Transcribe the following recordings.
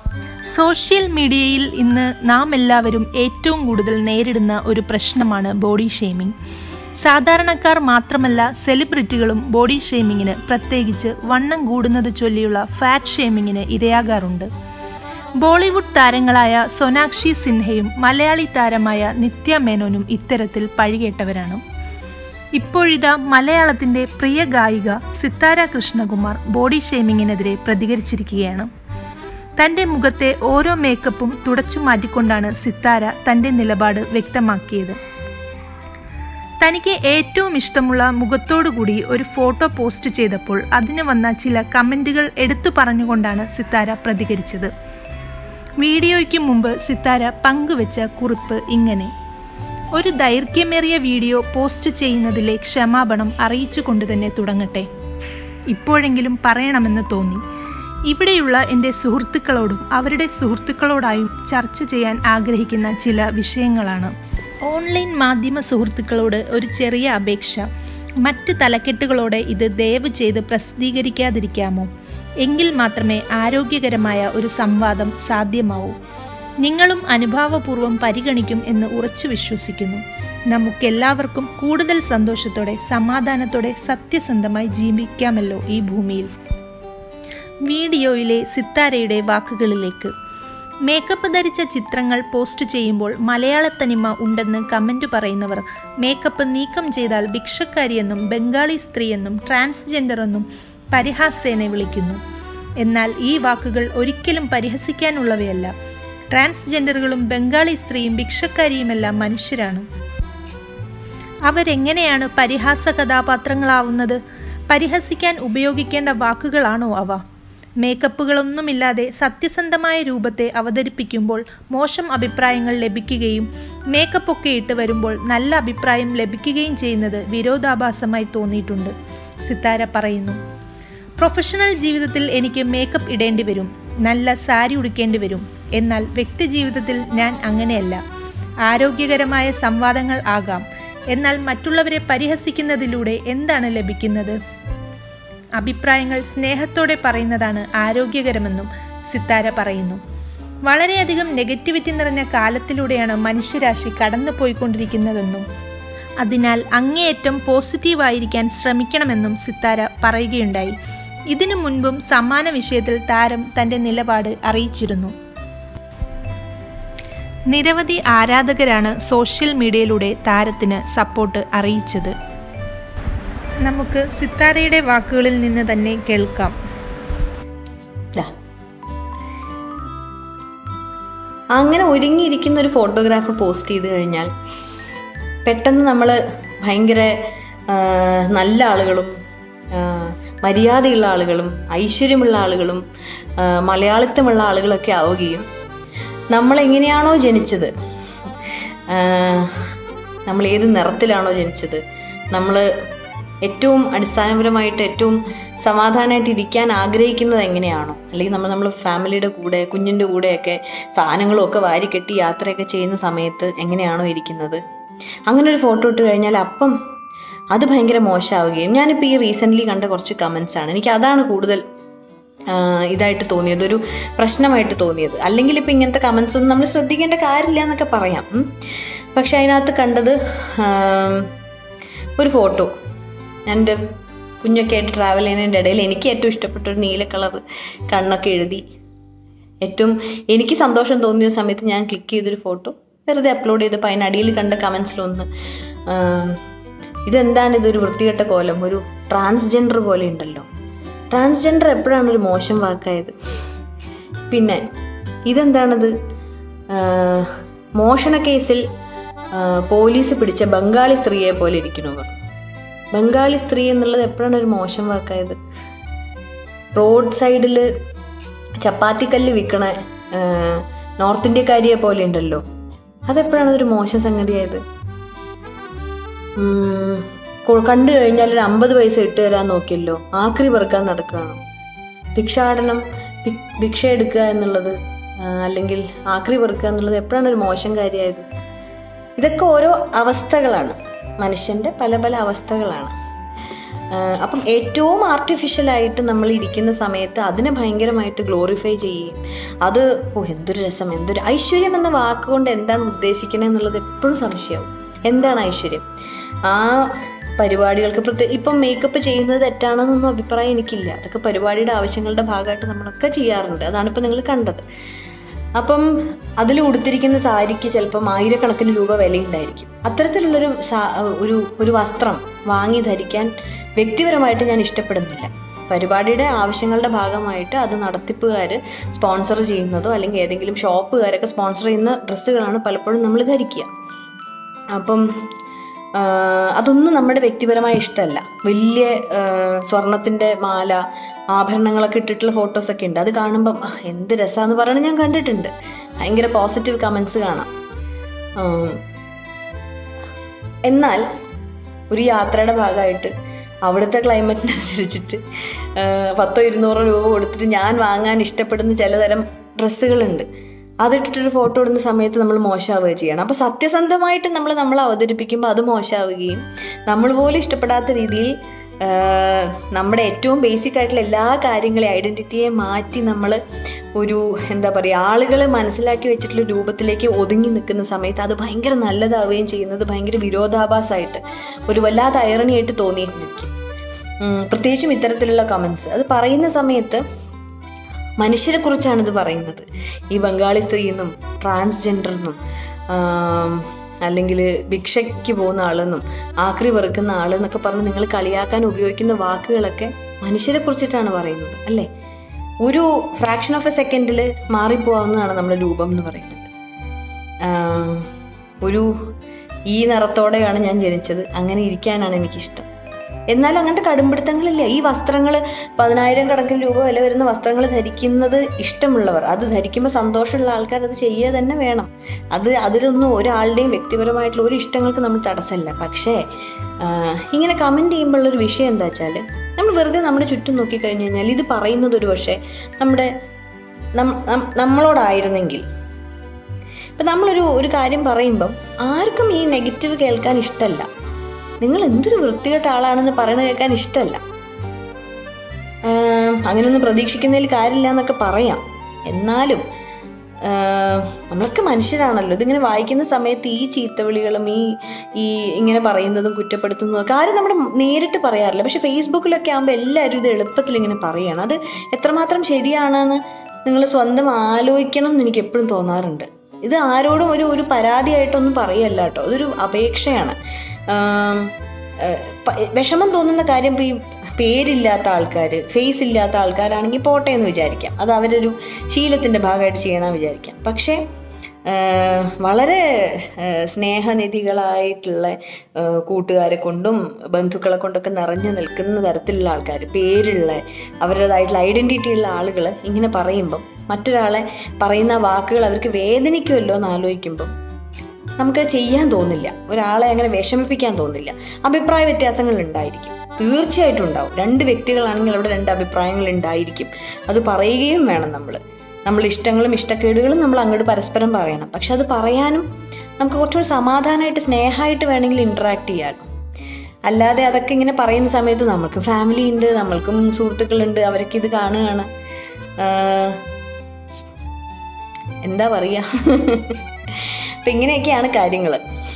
Social മീഡിയയിൽ ഇന്ന് നാം എല്ലാവരും ഏറ്റവും കൂടുതൽ നേരിടുന്ന ഒരു പ്രശ്നമാണ് ബോഡി ഷെയ്മിംഗ് സാധാരണക്കാർ മാത്രമല്ല സെലിബ്രിറ്റികളും ബോഡി ഷെയ്മിങ്ങിന് പ്രത്യേകിച്ച് വണ്ണം കൂടുന്നത് ചൊല്ലിയുള്ള ഫാറ്റ് ഷെയ്മിങ്ങിന് ഇരയാകാറുണ്ട് ബോളിവുഡ് താരങ്ങളായ സൊനാക്ഷി സിൻഹയും മലയാളി താരമായ നിത്യ മേനോനും ഇത്തരത്തിൽ പഴികേട്ടവരാണ് ഇപ്പോഴിതാ മലയാളത്തിൻ്റെ പ്രിയ ഗായിക സിത്താര കൃഷ്ണകുമാർ ബോഡി ഷെയ്മിങ്ങിനെതിരെ പ്രതികരിച്ചിരിക്കുകയാണ് തൻ്റെ മുഖത്തെ ഓരോ മേക്കപ്പും തുടച്ചു മാറ്റിക്കൊണ്ടാണ് സിത്താര തൻ്റെ നിലപാട് വ്യക്തമാക്കിയത് തനിക്ക് ഏറ്റവും ഇഷ്ടമുള്ള മുഖത്തോടുകൂടി ഒരു ഫോട്ടോ പോസ്റ്റ് ചെയ്തപ്പോൾ അതിന് വന്ന ചില കമൻറ്റുകൾ എടുത്തു പറഞ്ഞുകൊണ്ടാണ് സിത്താര പ്രതികരിച്ചത് വീഡിയോയ്ക്ക് മുമ്പ് സിത്താര പങ്കുവെച്ച കുറിപ്പ് ഇങ്ങനെ ഒരു ദൈർഘ്യമേറിയ വീഡിയോ പോസ്റ്റ് ചെയ്യുന്നതിലെ ക്ഷമാപണം അറിയിച്ചുകൊണ്ട് തന്നെ തുടങ്ങട്ടെ ഇപ്പോഴെങ്കിലും പറയണമെന്ന് തോന്നി ഇവിടെയുള്ള എൻ്റെ സുഹൃത്തുക്കളോടും അവരുടെ സുഹൃത്തുക്കളോടായും ചർച്ച ചെയ്യാൻ ആഗ്രഹിക്കുന്ന ചില വിഷയങ്ങളാണ് ഓൺലൈൻ മാധ്യമ സുഹൃത്തുക്കളോട് ഒരു ചെറിയ അപേക്ഷ മറ്റ് തലക്കെട്ടുകളോടെ ഇത് ദയവ് ചെയ്ത് പ്രസിദ്ധീകരിക്കാതിരിക്കാമോ എങ്കിൽ മാത്രമേ ആരോഗ്യകരമായ ഒരു സംവാദം സാധ്യമാവൂ നിങ്ങളും അനുഭാവപൂർവ്വം പരിഗണിക്കും എന്ന് ഉറച്ചു വിശ്വസിക്കുന്നു നമുക്കെല്ലാവർക്കും കൂടുതൽ സന്തോഷത്തോടെ സമാധാനത്തോടെ സത്യസന്ധമായി ജീവിക്കാമല്ലോ ഈ ഭൂമിയിൽ വീഡിയോയിലെ സിത്താരയുടെ വാക്കുകളിലേക്ക് മേക്കപ്പ് ധരിച്ച ചിത്രങ്ങൾ പോസ്റ്റ് ചെയ്യുമ്പോൾ മലയാളത്തനിമ ഉണ്ടെന്ന് കമൻറ്റ് പറയുന്നവർ മേക്കപ്പ് നീക്കം ചെയ്താൽ ഭിക്ഷക്കാരിയെന്നും ബംഗാളി സ്ത്രീയെന്നും ട്രാൻസ്ജെൻഡർ എന്നും പരിഹാസേനെ വിളിക്കുന്നു എന്നാൽ ഈ വാക്കുകൾ ഒരിക്കലും പരിഹസിക്കാനുള്ളവയല്ല ട്രാൻസ്ജെൻഡറുകളും ബംഗാളി സ്ത്രീയും ഭിക്ഷക്കാരിയുമെല്ലാം മനുഷ്യരാണ് അവരെങ്ങനെയാണ് പരിഹാസ കഥാപാത്രങ്ങളാവുന്നത് പരിഹസിക്കാൻ ഉപയോഗിക്കേണ്ട വാക്കുകളാണോ അവ മേക്കപ്പുകളൊന്നുമില്ലാതെ സത്യസന്ധമായ രൂപത്തെ അവതരിപ്പിക്കുമ്പോൾ മോശം അഭിപ്രായങ്ങൾ ലഭിക്കുകയും മേക്കപ്പൊക്കെ ഇട്ട് വരുമ്പോൾ നല്ല അഭിപ്രായം ലഭിക്കുകയും ചെയ്യുന്നത് വിരോധാഭാസമായി തോന്നിയിട്ടുണ്ട് സിത്താര പറയുന്നു പ്രൊഫഷണൽ ജീവിതത്തിൽ എനിക്ക് മേക്കപ്പ് ഇടേണ്ടി വരും നല്ല സാരി ഉടുക്കേണ്ടി വരും എന്നാൽ വ്യക്തി ജീവിതത്തിൽ ഞാൻ അങ്ങനെയല്ല ആരോഗ്യകരമായ സംവാദങ്ങൾ ആകാം എന്നാൽ മറ്റുള്ളവരെ പരിഹസിക്കുന്നതിലൂടെ എന്താണ് ലഭിക്കുന്നത് അഭിപ്രായങ്ങൾ സ്നേഹത്തോടെ പറയുന്നതാണ് ആരോഗ്യകരമെന്നും സിത്താര പറയുന്നു വളരെയധികം നെഗറ്റിവിറ്റി നിറഞ്ഞ കാലത്തിലൂടെയാണ് മനുഷ്യരാശി കടന്നു പോയിക്കൊണ്ടിരിക്കുന്നതെന്നും അതിനാൽ അങ്ങേയറ്റം പോസിറ്റീവായിരിക്കാൻ ശ്രമിക്കണമെന്നും സിത്താര പറയുകയുണ്ടായി ഇതിനു മുൻപും സമാന വിഷയത്തിൽ താരം തന്റെ നിലപാട് അറിയിച്ചിരുന്നു നിരവധി ആരാധകരാണ് സോഷ്യൽ മീഡിയയിലൂടെ താരത്തിന് സപ്പോർട്ട് അറിയിച്ചത് നമുക്ക് സിത്താരയുടെ വാക്കുകളിൽ നിന്ന് തന്നെ കേൾക്കാം ദാ. അങ്ങനെ ഒരുങ്ങിയിരിക്കുന്ന ഒരു ഫോട്ടോഗ്രാഫ് പോസ്റ്റ് ചെയ്ത് കഴിഞ്ഞാൽ പെട്ടെന്ന് നമ്മൾ ഭയങ്കര ആ, നല്ല ആളുകളും ആ, മര്യാദയുള്ള ആളുകളും ഐശ്വര്യമുള്ള ആളുകളും ആ, മലയാളിത്തമുള്ള ആളുകളൊക്കെ ആവുകയും നമ്മളെങ്ങനെയാണോ ജനിച്ചത് ആ, നമ്മൾ ഏത് നിറത്തിലാണോ ജനിച്ചത് നമ്മൾ ഏറ്റവും അടിസ്ഥാനപരമായിട്ട് ഏറ്റവും സമാധാനമായിട്ട് ഇരിക്കാൻ ആഗ്രഹിക്കുന്നത് എങ്ങനെയാണോ അല്ലെങ്കിൽ നമ്മൾ നമ്മൾ ഫാമിലിയുടെ കൂടെ കുഞ്ഞിൻ്റെ കൂടെയൊക്കെ സാധനങ്ങളും ഒക്കെ വാരിക്കെട്ടി യാത്രയൊക്കെ ചെയ്യുന്ന സമയത്ത് എങ്ങനെയാണോ ഇരിക്കുന്നത് അങ്ങനെ ഒരു ഫോട്ടോ ഇട്ട് കഴിഞ്ഞാൽ അപ്പം അത് ഭയങ്കര മോശമാവുകയും ഞാനിപ്പോൾ ഈ റീസെൻ്റ്ലി കണ്ട കുറച്ച് കമൻസ് ആണ് എനിക്ക് അതാണ് കൂടുതൽ ആ, ഇതായിട്ട് തോന്നിയത് ഒരു പ്രശ്നമായിട്ട് തോന്നിയത് അല്ലെങ്കിൽ ഇപ്പം ഇങ്ങനത്തെ കമൻസ് ഒന്നും നമ്മൾ ശ്രദ്ധിക്കേണ്ട കാര്യമില്ല എന്നൊക്കെ പറയാം ഉം. പക്ഷെ അതിനകത്ത് കണ്ടത് ആ, ഒരു ഫോട്ടോ ഞാൻ എൻ്റെ കുഞ്ഞൊക്കെ ആയിട്ട് ട്രാവൽ ചെയ്യുന്നതിൻ്റെ ഇടയിൽ എനിക്ക് ഏറ്റവും ഇഷ്ടപ്പെട്ട ഒരു നീല കളർ കണ്ണൊക്കെ എഴുതി ഏറ്റവും എനിക്ക് സന്തോഷം തോന്നിയ സമയത്ത് ഞാൻ ക്ലിക്ക് ചെയ്തൊരു ഫോട്ടോ വെറുതെ അപ്ലോഡ് ചെയ്തപ്പോൾ അതിനടിയിൽ കണ്ട കമൻസിലൊന്ന് ഇതെന്താണ് ഇതൊരു വൃത്തികെട്ട കോലം ഒരു ട്രാൻസ്ജെൻഡർ പോലെ ഉണ്ടല്ലോ ട്രാൻസ്ജെൻഡർ എപ്പോഴാണ് ഒരു മോശം വാക്കായത് പിന്നെ ഇതെന്താണത് ആ, മോഷണ കേസിൽ ആ, പോലീസ് പിടിച്ച ബംഗാളി സ്ത്രീയെ പോലെ ഇരിക്കണു അവർ ബംഗാളി സ്ത്രീ എന്നുള്ളത് എപ്പോഴാണ് ഒരു മോശം വാക്കായത് റോഡ് സൈഡിൽ ചപ്പാത്തിക്കല്ല് വിൽക്കണ ആ, നോർത്ത് ഇന്ത്യക്കാരിയെ പോലെ ഉണ്ടല്ലോ അതെപ്പോഴാണ് ഒരു മോശം സംഗതിയായത് ഉം, കൊ- കണ്ടു കഴിഞ്ഞാൽ ഒരു അമ്പത് പൈസ ഇട്ട് തരാൻ നോക്കിയല്ലോ ആക്രി പെറുക്കാൻ നടക്കുകയാണോ ഭിക്ഷാടനം ഭി- ഭിക്ഷ എടുക്കുക എന്നുള്ളത് ആ, അല്ലെങ്കിൽ ആക്രി പെറുക്കുക എന്നുള്ളത് എപ്പോഴാണ് ഒരു മോശം കാര്യമായത് ഇതൊക്കെ ഓരോ അവസ്ഥകളാണ് മനുഷ്യൻ്റെ പല പല അവസ്ഥകളാണ് ആഹ് അപ്പം ഏറ്റവും ആർട്ടിഫിഷ്യലായിട്ട് നമ്മൾ ഇരിക്കുന്ന സമയത്ത് അതിനെ ഭയങ്കരമായിട്ട് ഗ്ലോറിഫൈ ചെയ്യുകയും അത് ഓ എന്തൊരു രസം എന്തൊരു ഐശ്വര്യം എന്ന വാക്കുകൊണ്ട് എന്താണ് ഉദ്ദേശിക്കുന്നത് എന്നുള്ളത് എപ്പോഴും സംശയമാവും എന്താണ് ഐശ്വര്യം ആ പരിപാടികൾക്ക് പ്രത്യേക ഇപ്പം മേക്കപ്പ് ചെയ്യുന്നത് തെറ്റാണെന്നൊന്നും അഭിപ്രായം എനിക്കില്ല അതൊക്കെ പരിപാടിയുടെ ആവശ്യങ്ങളുടെ ഭാഗമായിട്ട് നമ്മളൊക്കെ ചെയ്യാറുണ്ട് അതാണ് ഇപ്പം നിങ്ങൾ കണ്ടത് അപ്പം അതിൽ ഉടുത്തിരിക്കുന്ന സാരിക്ക് ചിലപ്പം ആയിരക്കണക്കിന് രൂപ വിലയുണ്ടായിരിക്കും അത്തരത്തിലുള്ളൊരു സാ- ഒരു ഒരു വസ്ത്രം വാങ്ങി ധരിക്കാൻ വ്യക്തിപരമായിട്ട് ഞാൻ ഇഷ്ടപ്പെടുന്നില്ല പരിപാടിയുടെ ആവശ്യങ്ങളുടെ ഭാഗമായിട്ട് അത് നടത്തിപ്പുകാർ സ്പോൺസർ ചെയ്യുന്നതോ അല്ലെങ്കിൽ ഏതെങ്കിലും ഷോപ്പുകാരൊക്കെ സ്പോൺസർ ചെയ്യുന്ന ഡ്രസ്സുകളാണ് പലപ്പോഴും നമ്മൾ ധരിക്കുക അപ്പം ആ, അതൊന്നും നമ്മുടെ വ്യക്തിപരമായ ഇഷ്ടമല്ല വലിയ സ്വർണത്തിൻ്റെ മാല ആഭരണങ്ങളൊക്കെ ഇട്ടിട്ടുള്ള ഫോട്ടോസൊക്കെ ഉണ്ട് അത് കാണുമ്പം "ആ, എന്ത് രസമാണെന്ന് പറയണത് ഞാൻ കണ്ടിട്ടുണ്ട് ഭയങ്കര പോസിറ്റീവ് കമൻസ് കാണാം ആ, എന്നാൽ ഒരു യാത്രയുടെ ഭാഗമായിട്ട് അവിടുത്തെ ക്ലൈമറ്റിനനുസരിച്ചിട്ട് ആ, പത്തോ ഇരുന്നൂറോ രൂപ കൊടുത്തിട്ട് ഞാൻ വാങ്ങാൻ ഇഷ്ടപ്പെടുന്ന ചിലതരം ഡ്രസ്സുകളുണ്ട് അതിട്ടിട്ടൊരു ഫോട്ടോ ഇടുന്ന സമയത്ത് നമ്മൾ മോശമാവുക ചെയ്യണം അപ്പോൾ സത്യസന്ധമായിട്ട് നമ്മൾ നമ്മൾ അവതരിപ്പിക്കുമ്പോൾ അത് മോശമാവുകയും നമ്മൾ പോലും ഇഷ്ടപ്പെടാത്ത രീതിയിൽ ആ, നമ്മുടെ ഏറ്റവും ബേസിക് ആയിട്ടുള്ള എല്ലാ കാര്യങ്ങളെയും ഐഡൻറ്റിറ്റിയെ മാറ്റി നമ്മൾ ഒരു എന്താ പറയുക ആളുകൾ മനസ്സിലാക്കി വെച്ചിട്ടുള്ള രൂപത്തിലേക്ക് ഒതുങ്ങി നിൽക്കുന്ന സമയത്ത് അത് ഭയങ്കര നല്ലതാവുകയും ചെയ്യുന്നത് ഭയങ്കര വിരോധാഭാസമായിട്ട് ഒരു വല്ലാത്ത ഐറണിയായിട്ട് തോന്നിയിട്ടുണ്ട് എനിക്ക് ഉം, പ്രത്യേകിച്ചും ഇത്തരത്തിലുള്ള കമൻസ് അത് പറയുന്ന സമയത്ത് മനുഷ്യരെ കുറിച്ചാണ് ഇത് പറയുന്നത് ഈ ബംഗാളി സ്ത്രീ എന്നും ട്രാൻസ്ജെൻഡർ എന്നും അല്ലെങ്കിൽ ഭിക്ഷയ്ക്ക് പോകുന്ന ആളെന്നും ആക്രി വെറുക്കുന്ന ആളെന്നൊക്കെ പറഞ്ഞ് നിങ്ങൾ കളിയാക്കാൻ ഉപയോഗിക്കുന്ന വാക്കുകളൊക്കെ മനുഷ്യരെ കുറിച്ചിട്ടാണ് പറയുന്നത് അല്ലേ ഒരു ഫ്രാക്ഷൻ ഓഫ് എ സെക്കൻഡിൽ മാറിപ്പോവാവുന്നതാണ് നമ്മുടെ രൂപം എന്ന് പറയുന്നത് ആഹ് ഒരു ഈ നിറത്തോടെയാണ് ഞാൻ ജനിച്ചത് അങ്ങനെ ഇരിക്കാനാണ് എനിക്കിഷ്ടം എന്നാലും അങ്ങനത്തെ കടുംപിടുത്തങ്ങളില്ല ഈ വസ്ത്രങ്ങൾ പതിനായിരം കണക്കിന് രൂപ വില വരുന്ന വസ്ത്രങ്ങൾ ധരിക്കുന്നത് ഇഷ്ടമുള്ളവർ അത് ധരിക്കുമ്പോൾ സന്തോഷമുള്ള ആൾക്കാർ അത് ചെയ്യുക തന്നെ വേണം അത് അതിലൊന്നും ഒരാളുടെയും വ്യക്തിപരമായിട്ടുള്ള ഒരു ഇഷ്ടങ്ങൾക്ക് നമ്മൾ തടസ്സമല്ല പക്ഷേ ആഹ്, ഇങ്ങനെ കമൻറ്റ് ചെയ്യുമ്പോഴുള്ളൊരു വിഷയം എന്താ വെച്ചാൽ നമ്മൾ വെറുതെ നമ്മുടെ ചുറ്റും നോക്കിക്കഴിഞ്ഞ് കഴിഞ്ഞാൽ ഇത് പറയുന്നത് ഒരു പക്ഷേ നമ്മുടെ നം- നം- നമ്മളോടായിരുന്നെങ്കിൽ ഇപ്പം നമ്മളൊരു ഒരു കാര്യം പറയുമ്പം ആർക്കും ഈ നെഗറ്റീവ് കേൾക്കാൻ ഇഷ്ടമല്ല നിങ്ങൾ എന്തൊരു വൃത്തികെട്ട ആളാണെന്ന് പറയണത് കേൾക്കാൻ ഇഷ്ടമല്ല ആഹ് അങ്ങനെയൊന്നും പ്രതീക്ഷിക്കുന്നതിൽ കാര്യമില്ല എന്നൊക്കെ പറയാം എന്നാലും ആഹ് നമ്മളൊക്കെ മനുഷ്യരാണല്ലോ ഇതിങ്ങനെ വായിക്കുന്ന സമയത്ത് ഈ ചീത്തവിളികളും ഈ ഈ ഇങ്ങനെ പറയുന്നതും കുറ്റപ്പെടുത്തുന്നതും ഒക്കെ ആരും നമ്മുടെ നേരിട്ട് പറയാറില്ല പക്ഷെ ഫേസ്ബുക്കിലൊക്കെ ആകുമ്പോൾ എല്ലാവരും ഇത് എളുപ്പത്തിൽ ഇങ്ങനെ പറയുകയാണ് അത് എത്രമാത്രം ശരിയാണെന്ന് നിങ്ങൾ സ്വന്തം ആലോചിക്കണം എന്ന് എനിക്ക് എപ്പോഴും തോന്നാറുണ്ട് ഇത് ആരോടും ഒരു ഒരു പരാതിയായിട്ടൊന്നും പറയല്ല കേട്ടോ അതൊരു അപേക്ഷയാണ് ആം, ഏഹ്, പ- വിഷമം തോന്നുന്ന കാര്യം ഇപ്പം ഈ പേരില്ലാത്ത ആൾക്കാർ ഫേസ് ഇല്ലാത്ത ആൾക്കാരാണെങ്കിൽ പോട്ടെ എന്ന് വിചാരിക്കാം അത് അവരൊരു ശീലത്തിൻ്റെ ഭാഗമായിട്ട് ചെയ്യണമെന്ന് വിചാരിക്കാം പക്ഷേ ഏഹ്, വളരെ ഏഹ്, സ്നേഹനിധികളായിട്ടുള്ള ഏഹ്, കൂട്ടുകാരെ കൊണ്ടും ബന്ധുക്കളെ കൊണ്ടൊക്കെ നിറഞ്ഞു നിൽക്കുന്ന തരത്തിലുള്ള ആൾക്കാർ പേരുള്ള അവരുടേതായിട്ടുള്ള ഐഡൻറ്റിറ്റി ഉള്ള ആളുകൾ ഇങ്ങനെ പറയുമ്പം മറ്റൊരാളെ പറയുന്ന ആ വാക്കുകൾ അവർക്ക് വേദനിക്കുമല്ലോ എന്ന് ആലോചിക്കുമ്പം നമുക്ക് ചെയ്യാൻ തോന്നില്ല ഒരാളെ അങ്ങനെ വിഷമിപ്പിക്കാൻ തോന്നില്ല അഭിപ്രായ വ്യത്യാസങ്ങൾ ഉണ്ടായിരിക്കും തീർച്ചയായിട്ടും ഉണ്ടാവും രണ്ട് വ്യക്തികളാണെങ്കിൽ അവിടെ രണ്ട് അഭിപ്രായങ്ങൾ ഉണ്ടായിരിക്കും അത് പറയുകയും വേണം നമ്മൾ നമ്മൾ ഇഷ്ടങ്ങളും ഇഷ്ടക്കേടുകളും നമ്മൾ അങ്ങോട്ട് പരസ്പരം പറയണം പക്ഷെ അത് പറയാനും നമുക്ക് കുറച്ചുകൂടി സമാധാനമായിട്ട് സ്നേഹമായിട്ട് വേണമെങ്കിൽ ഇൻട്രാക്ട് ചെയ്യാമല്ലോ അല്ലാതെ അതൊക്കെ ഇങ്ങനെ പറയുന്ന സമയത്ത് നമ്മൾക്ക് ഫാമിലി ഉണ്ട് നമ്മൾക്കും സുഹൃത്തുക്കളുണ്ട് അവരൊക്കെ ഇത് കാണുകയാണ് ആഹ് എന്താ പറയുക അപ്പം ഇങ്ങനെയൊക്കെയാണ് കാര്യങ്ങൾ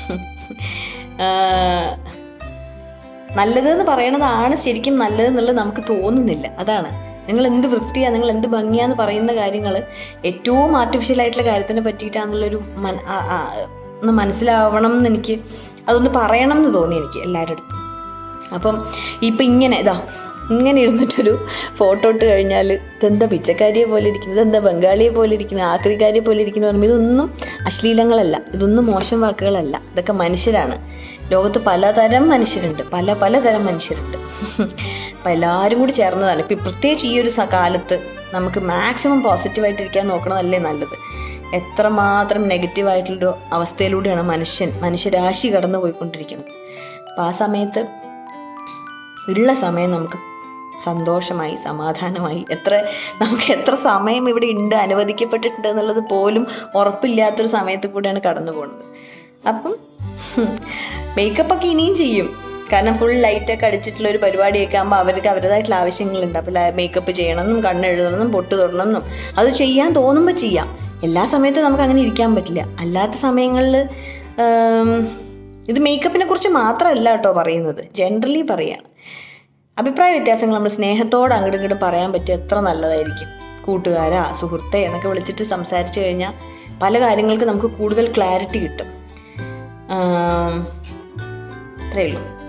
നല്ലതെന്ന് പറയണതാണ് ശരിക്കും നല്ലതെന്നുള്ളത് നമുക്ക് തോന്നുന്നില്ല അതാണ് നിങ്ങൾ എന്ത് വൃത്തിയാ നിങ്ങൾ എന്ത് ഭംഗിയാന്ന് പറയുന്ന കാര്യങ്ങൾ ഏറ്റവും ആർട്ടിഫിഷ്യൽ ആയിട്ടുള്ള കാര്യത്തിനെ പറ്റിയിട്ടാണെന്നുള്ളൊരു മൻ ആ- ആ- ഒന്ന് മനസ്സിലാവണം എന്ന് എനിക്ക് അതൊന്ന് പറയണം എന്ന് തോന്നി എനിക്ക് എല്ലാവരുടെ അടുത്തും അപ്പം ഇപ്പം ഇങ്ങനെ ഇതാ ഇങ്ങനെ ഇരുന്നിട്ടൊരു ഫോട്ടോ ഇട്ട് കഴിഞ്ഞാൽ ഇതെന്താ പിച്ചക്കാരിയെ പോലെ ഇരിക്കുന്നത് ഇതെന്താ ബംഗാളിയെ പോലെ ഇരിക്കുന്നത് ആക്രിക്കാരിയെ പോലെ ഇരിക്കുന്നു പറയുമ്പോൾ ഇതൊന്നും അശ്ലീലങ്ങളല്ല ഇതൊന്നും മോശം വാക്കുകളല്ല ഇതൊക്കെ മനുഷ്യരാണ് ലോകത്ത് പലതരം മനുഷ്യരുണ്ട് പല പലതരം മനുഷ്യരുണ്ട് അപ്പം എല്ലാവരും കൂടി ചേർന്നതാണ് ഇപ്പം പ്രത്യേകിച്ച് ഈ ഒരു സ- കാലത്ത് നമുക്ക് മാക്സിമം പോസിറ്റീവായിട്ടിരിക്കാൻ നോക്കണതല്ലേ നല്ലത് എത്രമാത്രം നെഗറ്റീവായിട്ടുള്ളൊരു അവസ്ഥയിലൂടെയാണ് മനുഷ്യൻ മനുഷ്യരാശി കടന്നു പോയിക്കൊണ്ടിരിക്കുന്നത് അപ്പം ആ സമയത്ത് ഉള്ള സമയം നമുക്ക് സന്തോഷമായി സമാധാനമായി എത്ര നമുക്ക് എത്ര സമയം ഇവിടെ ഉണ്ട് അനുവദിക്കപ്പെട്ടിട്ടുണ്ട് എന്നുള്ളത് പോലും ഉറപ്പില്ലാത്തൊരു സമയത്ത് കൂടെയാണ് കടന്നു പോകുന്നത് അപ്പം മേക്കപ്പ് ഒക്കെ ഇനിയും ചെയ്യും കാരണം ഫുൾ ലൈറ്റൊക്കെ അടിച്ചിട്ടുള്ള ഒരു പരിപാടിയൊക്കെ ആകുമ്പോൾ അവർക്ക് അവരുടേതായിട്ടുള്ള ആവശ്യങ്ങളുണ്ട് അപ്പോൾ മേക്കപ്പ് ചെയ്യണമെന്നും കണ്ണെഴുതണമെന്നും പൊട്ട് തൊടണമെന്നും അത് ചെയ്യാൻ തോന്നുമ്പോൾ ചെയ്യാം എല്ലാ സമയത്തും നമുക്ക് അങ്ങനെ ഇരിക്കാൻ പറ്റില്ല അല്ലാത്ത സമയങ്ങളിൽ ഇത് മേക്കപ്പിനെ കുറിച്ച് മാത്രമല്ല കേട്ടോ പറയുന്നത് ജനറലി പറയാണ് അഭിപ്രായ വ്യത്യാസങ്ങൾ നമ്മൾ സ്നേഹത്തോടെ അങ്ങോട്ടും ഇങ്ങോട്ടും പറയാൻ പറ്റിയ എത്ര നല്ലതായിരിക്കും കൂട്ടുകാരാ സുഹൃത്തെ എന്നൊക്കെ വിളിച്ചിട്ട് സംസാരിച്ചു കഴിഞ്ഞാൽ പല കാര്യങ്ങൾക്ക് നമുക്ക് കൂടുതൽ ക്ലാരിറ്റി കിട്ടും ആം, ഇത്രയേ ഉള്ളൂ